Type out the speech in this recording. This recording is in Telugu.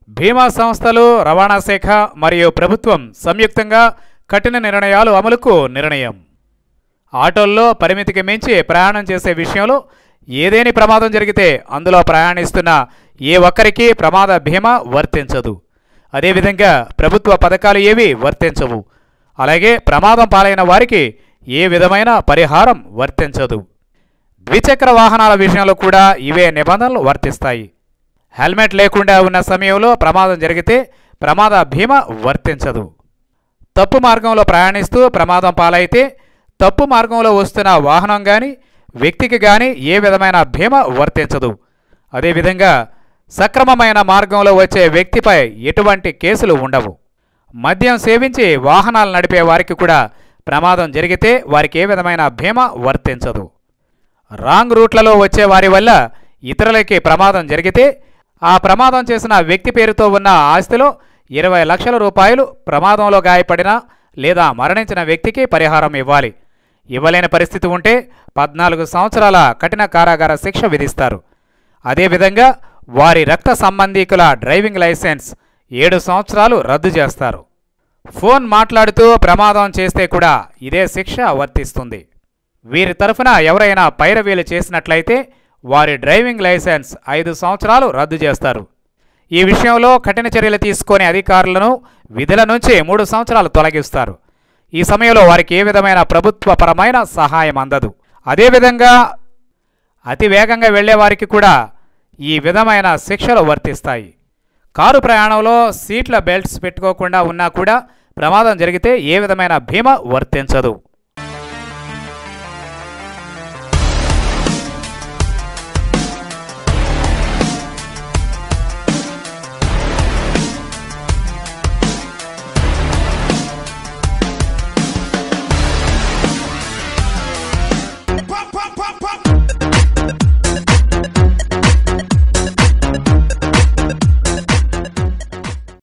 బీమా సంస్థలు రవాణా శాఖ మరియు ప్రభుత్వం సంయుక్తంగా కఠిన నిర్ణయాలు అమలుకు నిర్ణయం ఆటోల్లో పరిమితికి మించి ప్రయాణం చేసే విషయంలో ఏదేని ప్రమాదం జరిగితే అందులో ప్రయాణిస్తున్న ఏ ఒక్కరికి ప్రమాద బీమా వర్తించదు అదేవిధంగా ప్రభుత్వ పథకాలు ఏవి వర్తించవు అలాగే ప్రమాదం పాలైన వారికి ఏ విధమైన పరిహారం వర్తించదు ద్విచక్ర వాహనాల విషయంలో కూడా ఇవే నిబంధనలు వర్తిస్తాయి హెల్మెట్ లేకుండా ఉన్న సమయంలో ప్రమాదం జరిగితే ప్రమాద బీమా వర్తించదు తప్పు మార్గంలో ప్రయాణిస్తూ ప్రమాదం పాలైతే తప్పు మార్గంలో వస్తున్న వాహనం కానీ వ్యక్తికి కానీ ఏ విధమైన బీమా వర్తించదు అదేవిధంగా సక్రమమైన మార్గంలో వచ్చే వ్యక్తిపై ఎటువంటి కేసులు ఉండవు మద్యం సేవించి వాహనాలు నడిపే వారికి కూడా ప్రమాదం జరిగితే వారికి ఏ విధమైన బీమా వర్తించదు రాంగ్ రూట్లలో వచ్చే వారి వల్ల ఇతరులకి ప్రమాదం జరిగితే ఆ ప్రమాదం చేసిన వ్యక్తి పేరుతో ఉన్న ఆస్తిలో ఇరవై లక్షల రూపాయలు ప్రమాదంలో గాయపడిన లేదా మరణించిన వ్యక్తికి పరిహారం ఇవ్వాలి ఇవ్వలేని పరిస్థితి ఉంటే పద్నాలుగు సంవత్సరాల కఠిన కారాగార శిక్ష విధిస్తారు అదేవిధంగా వారి రక్త సంబంధీకుల డ్రైవింగ్ లైసెన్స్ ఏడు సంవత్సరాలు రద్దు చేస్తారు ఫోన్ మాట్లాడుతూ ప్రమాదం చేస్తే కూడా ఇదే శిక్ష వర్తిస్తుంది వీరి తరఫున ఎవరైనా పైరవీలు చేసినట్లయితే వారి డ్రైవింగ్ లైసెన్స్ ఐదు సంవత్సరాలు రద్దు చేస్తారు ఈ విషయంలో కఠిన చర్యలు తీసుకునే అధికారులను విధుల నుంచి మూడు సంవత్సరాలు తొలగిస్తారు ఈ సమయంలో వారికి ఏ విధమైన ప్రభుత్వపరమైన సహాయం అందదు అదేవిధంగా అతి వేగంగా వెళ్ళే వారికి కూడా ఈ విధమైన శిక్షలు వర్తిస్తాయి కారు ప్రయాణంలో సీట్ల బెల్ట్స్ పెట్టుకోకుండా ఉన్నా కూడా ప్రమాదం జరిగితే ఏ విధమైన బీమా వర్తించదు